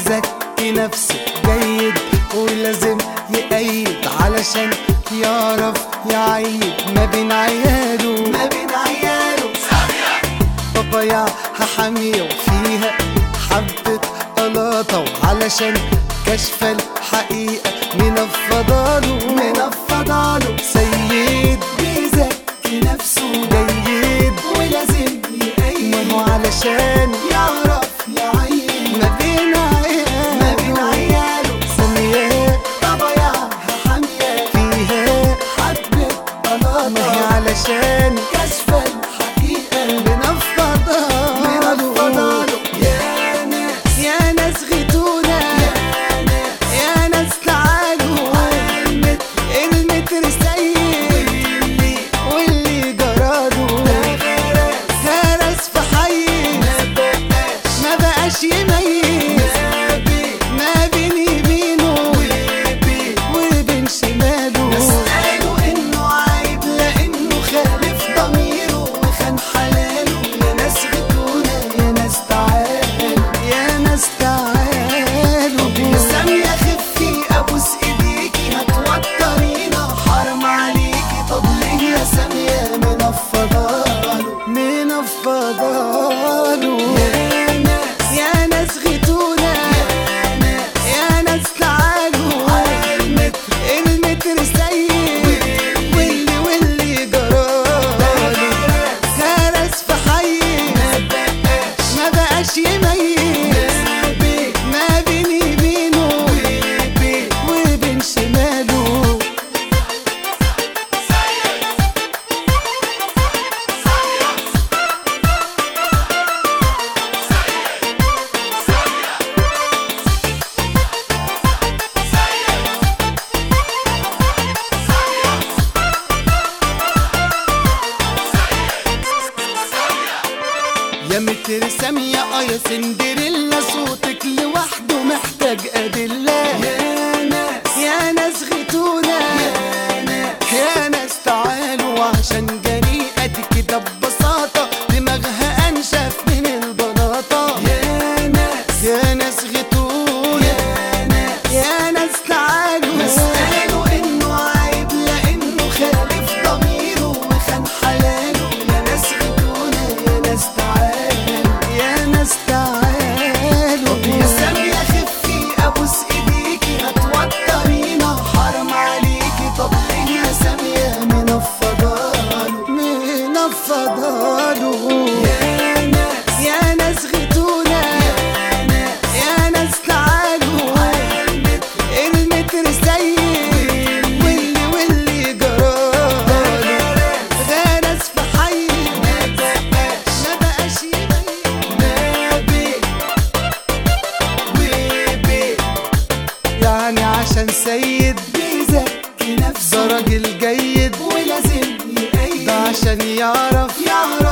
بيزكي نفسه جيد ولازم يأيد علشان يعرف يعيد ما بين عياله ما بين عياله بابايا حامية وفيها حبة قلاطة وعلشان كشف الحقيقة منفضاله منفضاله سيد بيزكي نفسه جيد ولازم يأيد ما هو علشان يعرف يعين ما بين عياله ما بين عياله سمياه بابا يا حامية فيها حبة ما هي قلاطة علشان كشف الحقيقة منفضاله منفضاله يا ناس يا ناس غيتونا يا ناس يا ناس تعالوا المتر المتر سيد اللي واللي جراده غرس هرس في حي ما بقاش ما بقاش يميز نبي ما بين يمينه وبي وبين شماله نسأله إنه عيب لأنه خالف ضميره وخان حلاله يا ناس غدونا يا ناس تعالوا يا ناس تعالوا يا سامية خفي أبوس إيديكي هتوترينا حرام عليكي طب ليه يا سامية منفضاله منفضاله يا ناس يا ناس غيتونا يا ناس يا ناس تعالوا عالمتر المتر سيد واللي واللي جراله هرس في حي ما بقاش ما بقاش يميز نبي ما بين يمينه وبي وبين شماله يا متر سامية اه يا سندريلا صوتك لوحده محتاج أدلة يا ناس يا ناس غيتونا يا ناس يا ناس تعالوا عشان جريئتي كده ببساطة دماغها أنشف من البلاطة يا ناس يا ناس غيتونا يا ناس يا ناس تعالوا نسأله إنه عيب لأنه خالف ضميره وخان حلاله يا ناس غدونا يا ناس تعالوا يا ناس تعالوا يا سامية خفي أبوس إيديكي هتوترينا حرام عليكي طب ليه يا سامية منفضاله منفضاله يا ناس يا ناس غيتونا يا ناس يا ناس تعالوا عالمتر المتر سيد واللي واللي جراله غرس في حي ما بقاش ما بقاش يبين نبي وبي يعني عشان سيد بيزكي نفسه ده راجل جيد ولازم يأيد ده عشان يعرف يعرف